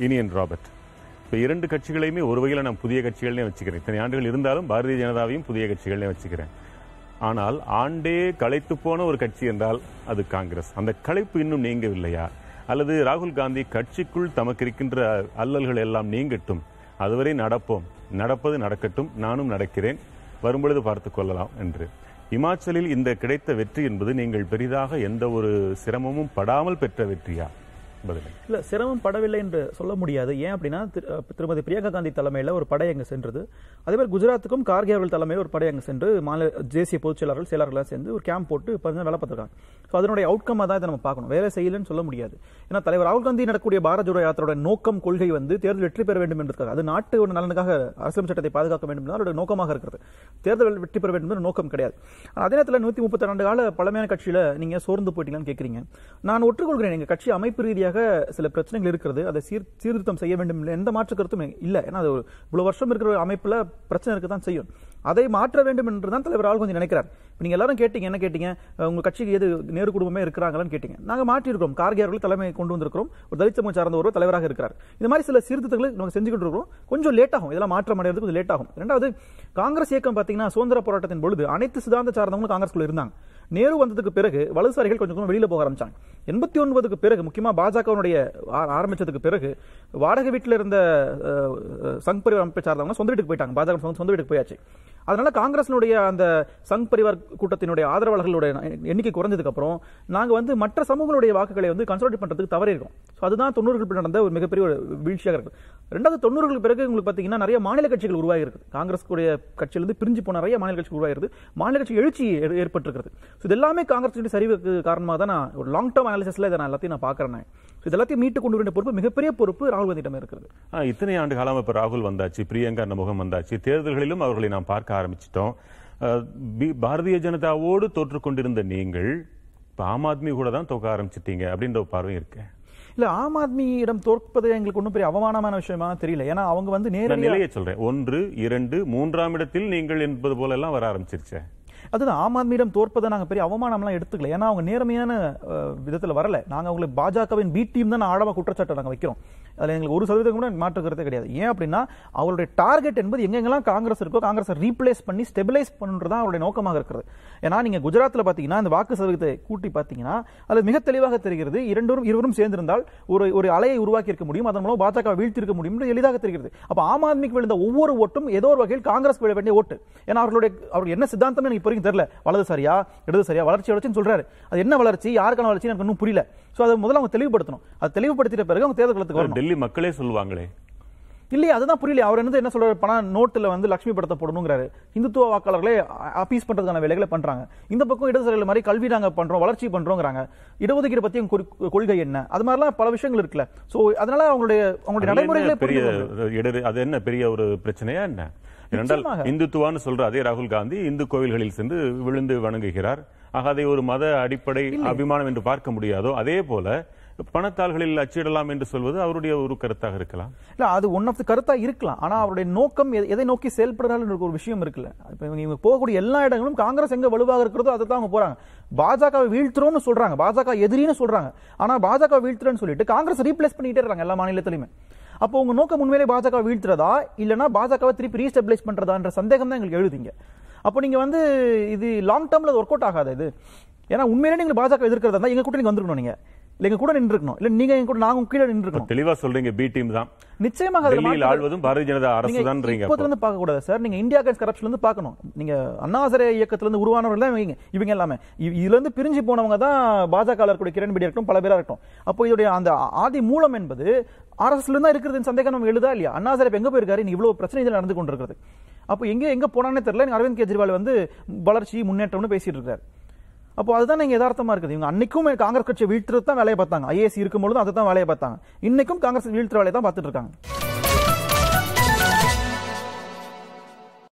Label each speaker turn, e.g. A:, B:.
A: Iniyan Robert இப்போ இரண்டு கட்சிகளையுமே ஒரு வகையில் நான் புதிய கட்சிகள்னே வச்சுக்கிறேன் இத்தனை ஆண்டுகள் இருந்தாலும் பாரதிய ஜனதாவையும் புதிய கட்சிகள்னே வச்சுக்கிறேன் ஆனால் ஆண்டே களைத்து போன ஒரு கட்சி என்றால் அது காங்கிரஸ் அந்த களைப்பு இன்னும் நீங்கவில்லையா அல்லது ராகுல் காந்தி கட்சிக்குள் தமக்கு இருக்கின்ற அல்லல்கள் எல்லாம் நீங்கட்டும் அதுவரை நடப்போம் நடப்பது நடக்கட்டும் நானும் நடக்கிறேன் வரும்பொழுது பார்த்துக் கொள்ளலாம் என்று இமாச்சலில் இந்த கிடைத்த வெற்றி என்பது நீங்கள் பெரிதாக எந்த ஒரு சிரமமும் படாமல் பெற்ற வெற்றியா பதில்
B: இல்ல சிரமம் படவில்லை என்று சொல்ல முடியாது ஏன் அப்படின்னா திரு- அஹ் திருமதி பிரியங்கா காந்தி தலைமையில ஒரு படை அங்க சென்றது அதே மாதிரி குஜராத்துக்கும் கார்கே அவர்கள் தலைமையில் ஒரு படை அங்க சென்று மாநில தேசிய பொதுச் செயலாளர்கள் செயலாளர்கள் சேர்ந்து ஒரு கேம்ப் போட்டு பதினஞ்சு வேலை பார்த்திருக்காங்க ஸோ அதனுடைய அவுட்கம் தான் இதை நம்ம பார்க்கணும் வேலை செய்யலன்னு சொல்ல முடியாது ஏன்னா தலைவர் ராகுல் காந்தி நடக்கக்கூடிய பாரத் ஜோடோ யாத்திரோட நோக்கம் கொள்கை வந்து தேர்தல் வெற்றி பெற வேண்டும் என்பதற்காக அது நாட்டு நலனுக்காக அரசியல் சட்டத்தை பாதுகாக்க வேண்டும் என்பது அவருடைய நோக்கமாக இருக்கிறது தேர்தல் வெற்றி பெற வேண்டும் என்ற நோக்கம் கிடையாது அதே நேரத்தில் நூத்தி முப்பத்தி ரெண்டு கால பழமையான கட்சியில நீங்க சோர்ந்து போயிட்டீங்கன்னு கேட்குறீங்க நான் ஒற்றுக்கொள்கிறேன் எங்க கட்சி அமைப்பு ரீதியாக சில பிரச்சனைகள் இருக்கிறது அதை சீர் சீர்திருத்தம் செய்ய வேண்டும் இல்லை எந்த மாற்று கருத்தும் இல்லை ஏன்னா அது ஒரு இவ்வளவு வருஷம் இருக்கிற ஒரு அமைப்புல பிரச்சனை இருக்க தான் செய்யும் அதை மாற்ற வேண்டும் என்று தான் தலைவர் ராகுல் காந்தி நினைக்கிறார் இப்ப நீங்க எல்லாரும் கேட்டீங்க என்ன கேட்டீங்க அஹ் உங்க கட்சிக்கு எது நேரு குடும்பமே இருக்கிறாங்களான்னு கேட்டீங்க நாங்க மாற்றி இருக்கோம் கார்கே அவர்கள் தலைமை கொண்டு வந்திருக்கிறோம் ஒரு தலித் சமூகம் சார்ந்த ஒரு தலைவராக இருக்கிறார் இந்த மாதிரி சில சீர்திருத்தங்களை நம்ம செஞ்சுக்கிட்டு இருக்கிறோம் கொஞ்சம் லேட் ஆகும் இதெல்லாம் மாற்றம் அடைறதுக்கு கொஞ்சம் லேட் ஆகும் ரெண்டாவது காங்கிரஸ் இயக்கம் பாத்தீங்கன்னா சுதந்திர போராட்டத்தின் பொழுது அனைத்து சித்தாந்த சார்ந்தவங்களும் காங்கிரஸ்குள்ள இருந்தாங்க நேரு வந்ததுக்கு பிறகு வலதுசாரிகள் கொஞ்சம் கொஞ்சம் வெளியில போக ஆரம்பிச்சாங்க எண்பத்தி ஒன்பதுக்கு பிறகு முக்கியமா பாஜகவுடைய ஆரம்பிச்சதுக்கு பிறகு வாடகை வீட்டில் இருந்த அஹ், அஹ், சங் பரிவார் அமைப்பை சார்ந்தவங்க சொந்த வீட்டுக்கு போயிட்டாங்க பாஜக சொந்த- சொந்த வீட்டுக்கு போயாச்சு அதனால காங்கிரசினுடைய அந்த சங் பரிவார் கூட்டத்தினுடைய ஆதரவாளர்களுடைய எண்ணிக்கை குறைஞ்சதுக்கு அப்புறம் நாங்க வந்து மற்ற சமூகங்களுடைய வாக்குகளை வந்து கன்சல்டேட் பண்றதுக்கு தவறி இருக்கோம் ஸோ அதுதான் தொண்ணூறுகள் நடந்த ஒரு மிகப்பெரிய ஒரு வீழ்ச்சியாக இருக்கு ரெண்டாவது தொண்ணூறுகளுக்கு பிறகு உங்களுக்கு பாத்தீங்கன்னா நிறைய மாநில கட்சிகள் உருவாகி இருக்குது காங்கிரஸ்க்குடைய கட்சியிலிருந்து பிரிஞ்சு போன நிறைய மாநில கட்சிகள் உருவாகிறது மாநில கட்சி எழுச்சி ஏற்- ஏற்பட்டிருக்கிறது ஸோ இது எல்லாமே காங்கிரஸ் சரிவுக்கு காரணமாக தான் நான் ஒரு லாங் டேர்ம் அனாலிசிஸ்ல இதை நான் எல்லாத்தையும் நான் பார்க்கறேன் நான். So இது எல்லாத்தையும் மீட்டு கொண்டு வர பொறுப்பு மிகப்பெரிய பொறுப்பு ராகுல் காந்தியிடம் இருக்கிறது
A: ஆ, இத்தனை ஆண்டு காலம் இப்ப ராகுல் வந்தாச்சு பிரியங்கா அந்த முகம் வந்தாச்சு தேர்தல்களிலும் அவர்களை நாம் பார்க்க ஆரம்பிச்சிட்டோம் அஹ், பி- பாரதிய ஜனதாவோடு தோற்றுக் கொண்டிருந்த நீங்கள் இப்ப ஆம் ஆத்மி கூட தான் தோக்க ஆரம்பிச்சிட்டீங்க அப்படின்ற ஒரு பார்வை இருக்கு
B: இல்ல ஆம் ஆத்மியிடம் தோற்பது எங்களுக்கு ஒன்றும் பெரிய அவமானமான விஷயமா தெரியல ஏன்னா அவங்க வந்து
A: நான்
B: நேரடியா
A: நிலையை சொல்றேன் ஒன்று இரண்டு மூன்றாம் இடத்தில் நீங்கள் என்பது போல எல்லாம் வர ஆரம்பிச்சிருச்சே
B: அதுதான் ஆம் ஆத்மியிடம் தோற்பதை நாங்க பெரிய அவமானம்லாம் எடுத்துக்கல ஏன்னா அவங்க நேர்மையான அஹ், விதத்துல வரல நாங்க அவங்களுக்கு பாஜகவின் பி டீம் தான் ஆழமா குற்றச்சாட்டை நாங்க வைக்கிறோம் அதுல எங்களுக்கு ஒரு சதவீதம் கூட மாற்று கருத்தே கிடையாது ஏன் அப்படின்னா அவருடைய டார்கெட் என்பது எங்கெங்கெல்லாம் காங்கிரஸ் இருக்கோ காங்கிரஸை ரீப்ளேஸ் பண்ணி ஸ்டெபிலைஸ் பண்ணுறது தான் அவருடைய நோக்கமாக இருக்கிறது ஏன்னா நீங்க குஜராத்ல பாத்தீங்கன்னா இந்த வாக்கு சதவீதத்தை கூட்டி பாத்தீங்கன்னா அது மிக தெளிவாக தெரிகிறது இரண்டரும் இருவரும் சேர்ந்திருந்தால் ஒரு ஒரு அலையை உருவாக்கி இருக்க முடியும் அதன் மூலம் பாஜக வீழ்த்தி இருக்க முடியும் என்று எளிதாக தெரிகிறது அப்ப ஆம் ஆத்மிக்கு விழுந்த ஒவ்வொரு ஓட்டும் ஏதோ ஒரு வகையில் காங்கிரஸ் விழ வேண்டிய ஓட்டு ஏன்னா அவர்களுடைய அவர் என்ன சித்தாந்தம் எனக்கு இப்போ வரைக்கும் தெரியல வலதுசாரியா இடதுசாரியா வளர்ச்சி வளர்ச்சின்னு சொல்றாரு அது என்ன வளர்ச்சி யாருக்கான வளர்ச்சி எனக்கு இன்னும் புரியல சோ அதை முதல்ல அவங்க தெளிவுபடுத்தணும் அது தெளிவுபடுத்திட்ட பிறகு அவங்க தேர்தல் களத்துக்கு வரணும்
A: டெல்லி மக்களே சொல்லுவாங்களே
B: இல்லையே அதுதான் புரியல அவர் என்னது என்ன சொல்றாரு பணம் நோட்டுல வந்து லட்சுமி படத்தை போடணுங்கிறாரு இந்துத்துவ வாக்காளர்களே அப்பீஸ் பண்றதுக்கான வேலைகளை பண்றாங்க இந்த பக்கம் இடதுசாரிகள் மாதிரி கல்வி நாங்க பண்றோம் வளர்ச்சி பண்றோங்கிறாங்க இடஒதுக்கீடு பத்தி உங்க குறி- கொள்கை என்ன அது மாதிரிலாம் பல விஷயங்கள் இருக்குல்ல சோ அதனால அவங்களுடைய அவங்களுடைய
A: அதுல என்ன
B: நடைமுறைகளே
A: பெரிய
B: புரிந்து கொள்ளணும்.
A: இடரு அது என்ன பெரிய ஒரு பிரச்சனையா என்ன ஏனென்றால்
B: நிச்சயமாக.
A: இந்துத்துவான்னு சொல்ற அதே ராகுல் காந்தி இந்து கோவில்களில் சென்று விழுந்து வணங்குகிறார் ஆக அதை ஒரு மத அடிப்படை அபிமானம் என்று பார்க்க முடியாதோ அதே போல பணத்தாள்களில் அச்சிடலாம் என்று சொல்வது அவருடைய ஒரு கருத்தாக இருக்கலாம்
B: இல்ல அது ஒன் ஆஃப் த கருத்தா இருக்கலாம் ஆனா அவருடைய நோக்கம் எதை- எதை நோக்கி செயல்படுறாரு ஒரு விஷயம் இருக்குல்ல இப்ப இவங்க இவங்க போகக்கூடிய எல்லா இடங்களும் காங்கிரஸ் எங்க வலுவாக இருக்கிறதோ அதை தான் அவங்க போறாங்க பாஜக வீழ்த்துறோம்னு சொல்றாங்க பாஜக எதிரின்னு சொல்றாங்க ஆனா பாஜக வீழ்த்துறேன்னு சொல்லிட்டு காங்கிரஸ் ரீப்ளேஸ் பண்ணிட்டே இருக்காங்க எல்லா மாநிலத்திலுமே அப்போ உங்க நோக்கம் உண்மையிலே பாஜக வீழ்த்துறதா இல்லனா பாஜகவை திருப்பி ரீஸ்டபிளைஸ் பண்றதான்ற சந்தேகம் தான் எங்களுக்கு எழுதுங்க அப்போ நீங்க வந்து இது லாங் டேர்ம்ல ஒர்க் அவுட் ஆகாது இது ஏன்னா உண்மையிலே நீங்க பாஜக எதிர்க்கிறதா இருந்தா எங்க கூட நீங்க வந்திருக்கணும் நீங்க இல்ல எங்க கூட நின்று இருக்கணும் இல்ல நீங்க எங்க கூட நாங்க உங்க கீழே நின்று இருக்கணும்
A: தெளிவா சொல்றீங்க பி டீம் தான்
B: நிச்சயமாக அதுல
A: டெல்லியில்
B: மாற்று-
A: ஆள்வதும் பாரதிய ஜனதா அரசு
B: நீங்க
A: தான்றீங்க
B: இப்போதுல இருந்து பார்க்க கூடாது சார் நீங்க இந்தியா அகைன்ஸ்ட் கரப்ஷன்ல இருந்து பார்க்கணும் நீங்க அண்ணாசரே இயக்கத்துல இருந்து உருவானவர்கள் தான் இவங்க இவங்க எல்லாமே இ- இதுல இருந்து பிரிஞ்சு போனவங்க தான் பாஜக இருக்கக்கூடிய கிரண் பேடி இருக்கட்டும் பல பேரா இருக்கட்டும் அப்போ இதோடைய அந்த ஆதி மூலம் என்பது ஆர்எஸ்ல இருந்தா இருக்கிறது சந்தேகம் நம்ம எழுதா இல்லையா அண்ணாசரே இப்ப எங்க போயிருக்காரு இன்னைக்கு இவ்வளவு பிரச்சனை இதுல நடந்து கொண்டிருக்கிறது அப்போ எங்க எங்க போனானே தெரியல எனக்கு அரவிந்த் கெஜ்ரிவால் வந்து வளர்ச்சி முன்னேற்றம்னு பேசிட்டு இருக்காரு அப்போ அதுதான் நீங்க யதார்த்தமா இருக்குது இவங்க அன்னைக்கும் காங்கிரஸ் கட்சியை வீழ்த்துறது தான் வேலையை பார்த்தாங்க ஐஏஎஸ் இருக்கும்பொழுது அதை தான் வேலையை பார்த்தாங்க இன்னைக்கும் காங்கிரஸ் வீழ்த்துற வேலையை தான் பார்த்துட்டு இருக்காங்க